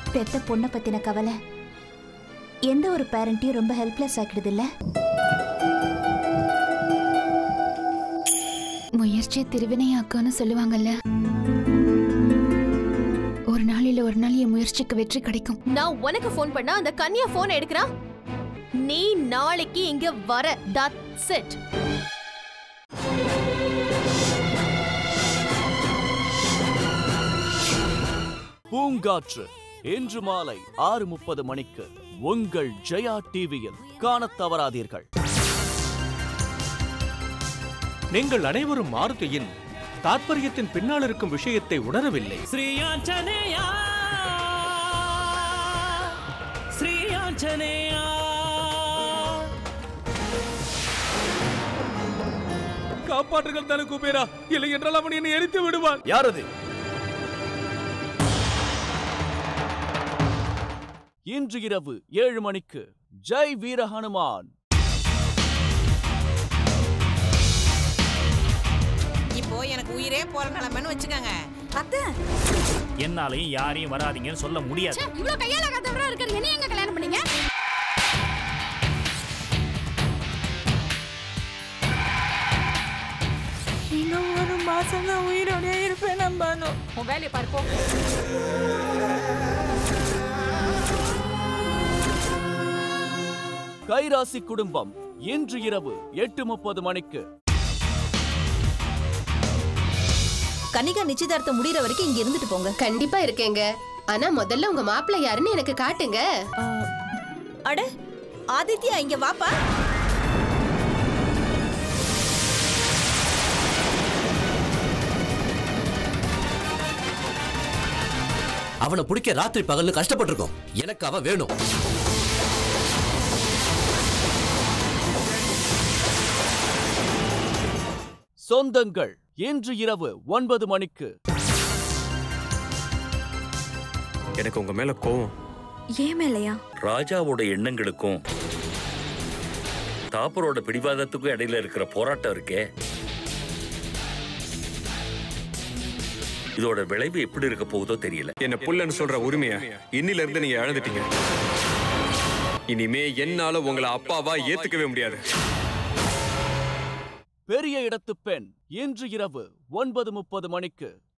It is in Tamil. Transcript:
பெத்த பொண்ணை பத்தின கவலை எந்த ஒரு பேரண்ட்டையும் ரொம்ப ஹெல்ப்லெஸ் ஆக்கிடுது இல்ல முயற்சி திருவினையாக்கும்னு சொல்லுவாங்கல்ல ஒரு நாள் இல்ல ஒரு நாள் என் முயற்சிக்கு வெற்றி கிடைக்கும் நான் உனக்கு ஃபோன் பண்ணா அந்த கன்யா ஃபோன் எடுக்கிறா நீ நாளைக்கு இங்க வர தட்ஸ் இட் பூங்காற்று இன்று மாலை ஆறு முப்பது மணிக்கு உங்கள் ஜெயா டிவியில் காணத் தவறாதீர்கள் நீங்கள் அனைவரும் மாருதியின் தாற்பயத்தின் பின்னால் இருக்கும் விஷயத்தை உணரவில்லை ஸ்ரீயாஞ்சனேயா ஸ்ரீயாஞ்சனேயா காப்பாற்றுகள் தனக்கு குபேரா இல்லை என்றால் அவன் என்னை எரித்து விடுவான் யார் அது இன்று இரவு ஏழு மணிக்கு ஜெய் வீர ஹனுமான் இப்போ எனக்கு உயிரே போற நிலைமைன்னு வச்சுக்கோங்க என்னாலையும் யாரையும் வராதீங்கன்னு சொல்ல முடியாது இவ்ளோ கையால கத்தவரா இருக்கிற என்ன எங்க கல்யாணம் பண்ணீங்க இன்னும் ஒரு மாசம் தான் உயிரோட இருப்பேன் நம்பானோ உன் வேலையை பார்ப்போம் கைராசி குடும்பம் இன்று இரவு எட்டு முப்பது மணிக்கு கனிகா நிச்சயதார்த்தம் முடியற வரைக்கும் இங்க இருந்துட்டு போங்க கண்டிப்பா இருக்கேங்க ஆனா முதல்ல உங்க மாப்பிள்ளை யாருன்னு எனக்கு காட்டுங்க அட ஆதித்யா இங்க வாப்பா அவனை பிடிக்க ராத்திரி பகல்னு கஷ்டப்பட்டிருக்கோம் எனக்கு அவன் வேணும் சொந்தங்கள் இன்று இரவு ஒன்பது மணிக்கு எனக்கு உங்க மேல கோவம் ஏன் மேலையா ராஜாவோட எண்ணங்களுக்கும் தாப்பரோட பிடிவாதத்துக்கும் இடையில இருக்கிற போராட்டம் இருக்கே இதோட விளைவு எப்படி இருக்க போகுதோ தெரியல என்ன புள்ளன்னு சொல்ற உரிமைய இன்னில இருந்து நீங்க இழந்துட்டீங்க இனிமே என்னால உங்களை அப்பாவா ஏத்துக்கவே முடியாது பெரிய இடத்து பெண் இன்று இரவு ஒன்பது முப்பது மணிக்கு